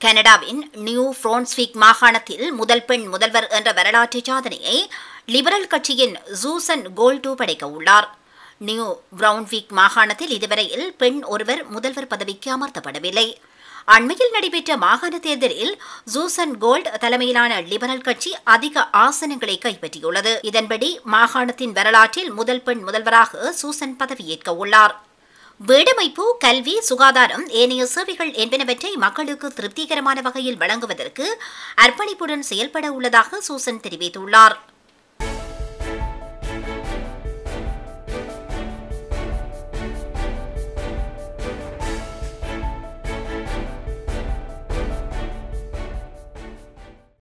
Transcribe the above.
கனடாவின் new Brunswick மாகாணத்தில் முதல் பெண் முதல்வர் என்ற வரலாற்று சாதனையை லிபரல் கட்சியின் ஜூசன் கோல்டோ படைக்க உள்ளார் நியூ பிரவுன்விக் மாகாணத்தில் இதுவரையில் பெண் ஒருவர் முதல்வர் பதவிக்கு அமர்த்தப்படவில்லை அண்மையில் நடைபெற்ற மாகாண தேர்தலில் ஜூசன் கோல்ட் தலைமையிலான லிபரல் கட்சி அதிக ஆசனங்களை கைப்பற்றியுள்ளது இதன்படி மாகாணத்தின் வரலாற்றில் முதல் பெண் முதல்வராக சூசன் பதவியேற்க உள்ளார் வீடமைப்பு கல்வி சுகாதாரம் ஏனைய சேவைகள் என்பனவற்றை மக்களுக்கு திருப்திகரமான வகையில் வழங்குவதற்கு அர்ப்பணிப்புடன் செயல்பட உள்ளதாக சூசன் தெரிவித்துள்ளார்